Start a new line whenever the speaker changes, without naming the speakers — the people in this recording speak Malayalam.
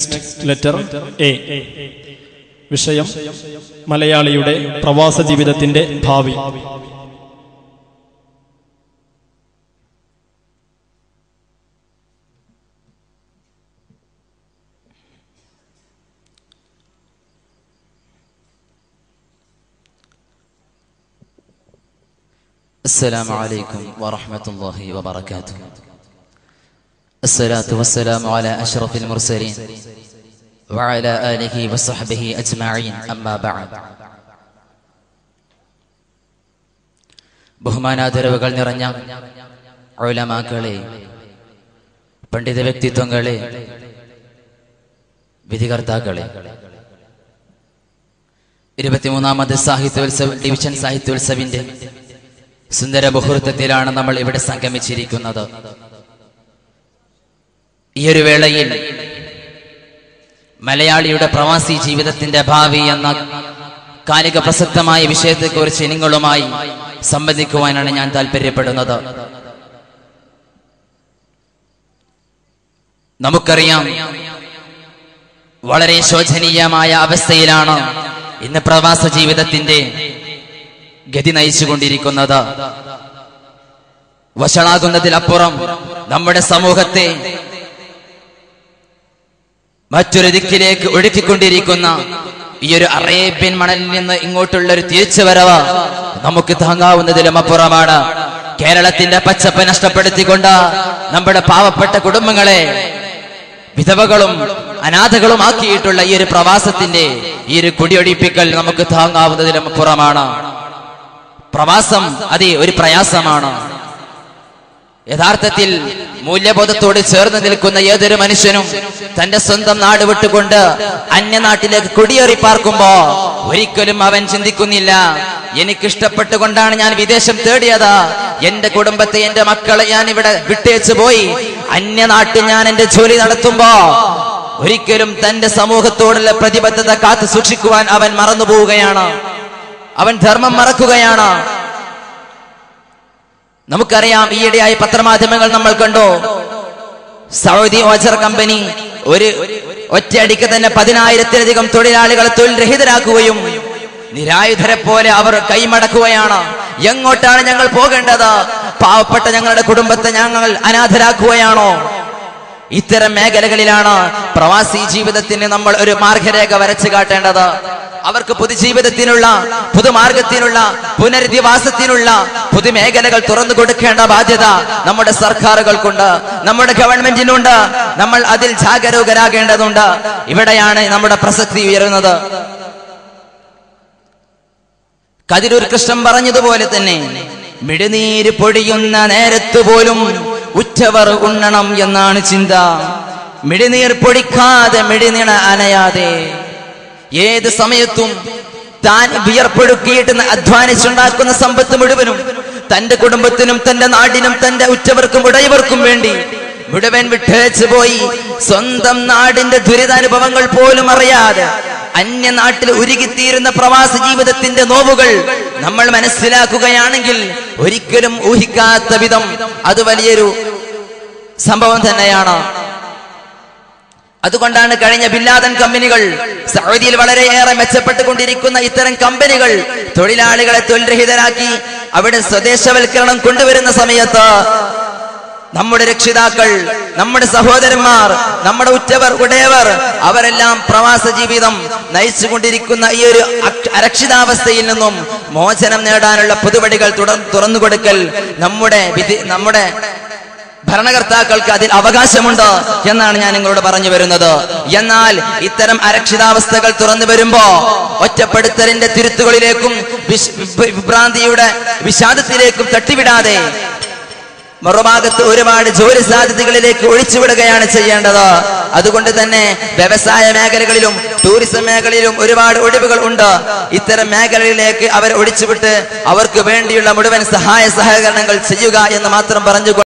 ലെറ്റർ എ വിഷയം മലയാളിയുടെ പ്രവാസ ജീവിതത്തിന്റെ ഭാവി
السلام عليكم ورحمة الله وبركاته الصلاة والسلام على أشرف المرسلين وعلى آله وصحبه أجمعين أما بعد ബഹുമാനാദരവുകൾ നിറഞ്ഞ ഉലമാക്കളെ പണ്ഡിത വ്യക്തിത്വങ്ങളെ വിധികർത്താക്കളെ ഇരുപത്തിമൂന്നാമത് സാഹിത്യോത്സവ ഡിവിഷൻ സാഹിത്യോത്സവിന്റെ സുന്ദര മുഹൂർത്തത്തിലാണ് നമ്മൾ ഇവിടെ സംഗമിച്ചിരിക്കുന്നത് ഈ ഒരു വേളയിൽ മലയാളിയുടെ പ്രവാസി ജീവിതത്തിന്റെ ഭാവി എന്ന കാലിക പ്രസക്തമായ വിഷയത്തെക്കുറിച്ച് നിങ്ങളുമായി സംബന്ധിക്കുവാനാണ് ഞാൻ താല്പര്യപ്പെടുന്നത് നമുക്കറിയാം വളരെ ശോചനീയമായ അവസ്ഥയിലാണ് ഇന്ന് പ്രവാസ ജീവിതത്തിന്റെ ഗതി നയിച്ചുകൊണ്ടിരിക്കുന്നത് വഷളാകുന്നതിലപ്പുറം നമ്മുടെ സമൂഹത്തെ മറ്റൊരു ദിക്കിലേക്ക് ഒഴുക്കിക്കൊണ്ടിരിക്കുന്ന ഈ ഒരു അറേബ്യൻ മണലിൽ നിന്ന് ഇങ്ങോട്ടുള്ള ഒരു തിരിച്ചുവരവ് നമുക്ക് താങ്ങാവുന്നതിലും അപ്പുറമാണ് കേരളത്തിന്റെ പച്ചപ്പ് നഷ്ടപ്പെടുത്തിക്കൊണ്ട് നമ്മുടെ പാവപ്പെട്ട കുടുംബങ്ങളെ വിധവകളും അനാഥകളുമാക്കിയിട്ടുള്ള ഈ ഒരു പ്രവാസത്തിന്റെ ഈ ഒരു കുടിയൊഴിപ്പിക്കൽ നമുക്ക് താങ്ങാവുന്നതിലും അപ്പുറമാണ് പ്രവാസം അതെ ഒരു പ്രയാസമാണ് യഥാർത്ഥത്തിൽ മൂല്യബോധത്തോട് ചേർന്ന് നിൽക്കുന്ന ഏതൊരു മനുഷ്യനും തന്റെ സ്വന്തം നാട് വിട്ടുകൊണ്ട് അന്യനാട്ടിലേക്ക് കുടിയേറി പാർക്കുമ്പോ ഒരിക്കലും അവൻ ചിന്തിക്കുന്നില്ല എനിക്കിഷ്ടപ്പെട്ടുകൊണ്ടാണ് ഞാൻ വിദേശം തേടിയത് എന്റെ കുടുംബത്തെ എന്റെ മക്കളെ ഞാൻ ഇവിടെ വിട്ടേച്ചു പോയി അന്യനാട്ടിൽ ഞാൻ എന്റെ ജോലി നടത്തുമ്പോ ഒരിക്കലും തന്റെ സമൂഹത്തോടുള്ള പ്രതിബദ്ധത കാത്തു സൂക്ഷിക്കുവാൻ അവൻ മറന്നു പോവുകയാണ് അവൻ ധർമ്മം മറക്കുകയാണ് നമുക്കറിയാം ഈയിടെയായി പത്രമാധ്യമങ്ങൾ നമ്മൾ കണ്ടു സൗദി ഓജർ കമ്പനി ഒരു ഒറ്റയടിക്ക് തന്നെ പതിനായിരത്തിലധികം തൊഴിലാളികളെ തൊഴിൽ രഹിതരാക്കുകയും നിരായുധരെ പോലെ അവർ കൈമടക്കുകയാണ് എങ്ങോട്ടാണ് ഞങ്ങൾ പോകേണ്ടത് പാവപ്പെട്ട ഞങ്ങളുടെ കുടുംബത്തെ ഞങ്ങൾ അനാഥരാക്കുകയാണോ ഇത്തരം മേഖലകളിലാണ് പ്രവാസി ജീവിതത്തിന് നമ്മൾ ഒരു മാർഗരേഖ വരച്ചു കാട്ടേണ്ടത് അവർക്ക് പുതുജീവിതത്തിനുള്ള പുതുമാർഗത്തിനുള്ള പുനരധിവാസത്തിനുള്ള പുതുമേഖലകൾ തുറന്നു കൊടുക്കേണ്ട ബാധ്യത നമ്മുടെ സർക്കാരുകൾക്കുണ്ട് നമ്മുടെ ഗവൺമെന്റിനുണ്ട് നമ്മൾ അതിൽ ജാഗരൂകരാകേണ്ടതുണ്ട് ഇവിടെയാണ് നമ്മുടെ പ്രസക്തി ഉയരുന്നത് കതിരൂർ കൃഷ്ണൻ പറഞ്ഞതുപോലെ തന്നെ മിടുനീര് പൊടിയുന്ന നേരത്ത് പോലും ഉറ്റവർ ഉണ്ണണം എന്നാണ് ചിന്ത മിടിനീർ പൊടിക്കാതെ മിടിനിണ അനയാതെ ഏത് സമയത്തും താൻ വിയർപ്പൊടുക്കിയിട്ട് അധ്വാനിച്ചുണ്ടാക്കുന്ന സമ്പത്ത് മുഴുവനും തന്റെ കുടുംബത്തിനും തന്റെ നാടിനും തന്റെ ഉറ്റവർക്കും ഉടയവർക്കും വേണ്ടി മുഴുവൻ വിട്ടേച്ചു പോയി സ്വന്തം നാടിന്റെ ദുരിതാനുഭവങ്ങൾ പോലും അറിയാതെ അന്യനാട്ടിൽ ഉരുകിത്തീരുന്ന പ്രവാസ ജീവിതത്തിന്റെ നോവുകൾ നമ്മൾ മനസ്സിലാക്കുകയാണെങ്കിൽ ഒരിക്കലും ഊഹിക്കാത്ത വിധം അത് വലിയൊരു സംഭവം തന്നെയാണ് അതുകൊണ്ടാണ് കഴിഞ്ഞ ബില്ലാദൻ കമ്പനികൾ സൗദിയിൽ വളരെയേറെ മെച്ചപ്പെട്ടുകൊണ്ടിരിക്കുന്ന ഇത്തരം കമ്പനികൾ തൊഴിലാളികളെ തൊഴിൽരഹിതരാക്കി അവിടെ സ്വദേശവൽക്കരണം കൊണ്ടുവരുന്ന സമയത്ത് നമ്മുടെ രക്ഷിതാക്കൾ നമ്മുടെ സഹോദരന്മാർ നമ്മുടെ ഉറ്റവർ ഉടയവർ അവരെല്ലാം പ്രവാസ ജീവിതം നയിച്ചുകൊണ്ടിരിക്കുന്ന ഈ ഒരു അരക്ഷിതാവസ്ഥയിൽ നിന്നും മോചനം നേടാനുള്ള പുതുവഴികൾ തുറന്നു കൊടുക്കൽ നമ്മുടെ വിധി നമ്മുടെ ഭരണകർത്താക്കൾക്ക് അതിൽ അവകാശമുണ്ട് എന്നാണ് ഞാൻ നിങ്ങളോട് പറഞ്ഞു വരുന്നത് എന്നാൽ ഇത്തരം അരക്ഷിതാവസ്ഥകൾ തുറന്നു വരുമ്പോ ഒറ്റപ്പെടുത്തലിന്റെ തിരുത്തുകളിലേക്കും വിഭ്രാന്തിയുടെ വിഷാദത്തിലേക്കും തട്ടിവിടാതെ മറുഭാഗത്ത് ഒരുപാട് ജോലി സാധ്യതകളിലേക്ക് ഒഴിച്ചുവിടുകയാണ് ചെയ്യേണ്ടത് അതുകൊണ്ട് തന്നെ വ്യവസായ മേഖലകളിലും ടൂറിസം മേഖലയിലും ഒരുപാട് ഒഴിവുകൾ ഉണ്ട് ഇത്തരം മേഖലകളിലേക്ക് അവർ ഒഴിച്ചുവിട്ട് അവർക്ക് വേണ്ടിയുള്ള മുഴുവൻ സഹായ സഹകരണങ്ങൾ ചെയ്യുക എന്ന് മാത്രം പറഞ്ഞു